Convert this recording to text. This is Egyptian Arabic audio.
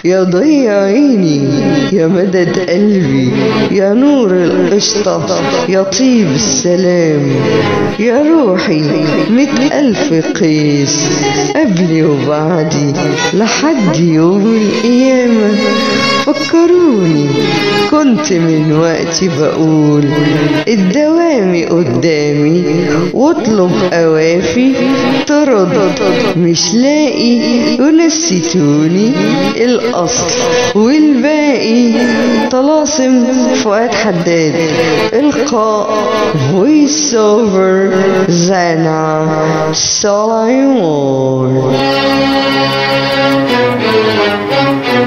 يا ضي عيني يا مدد قلبي يا نور القشطة يا طيب السلام يا روحي مئة ألف قيس قبلي وبعدي لحد يوم القيامة فكروني كنت من وقتي بقول الدوامي قدامي واطلب قوافي ترد مش لاقي ونسيتوني الأصل والباقي طلاسم فؤاد حداد إلقاء فويس اوفر زانا سلايمون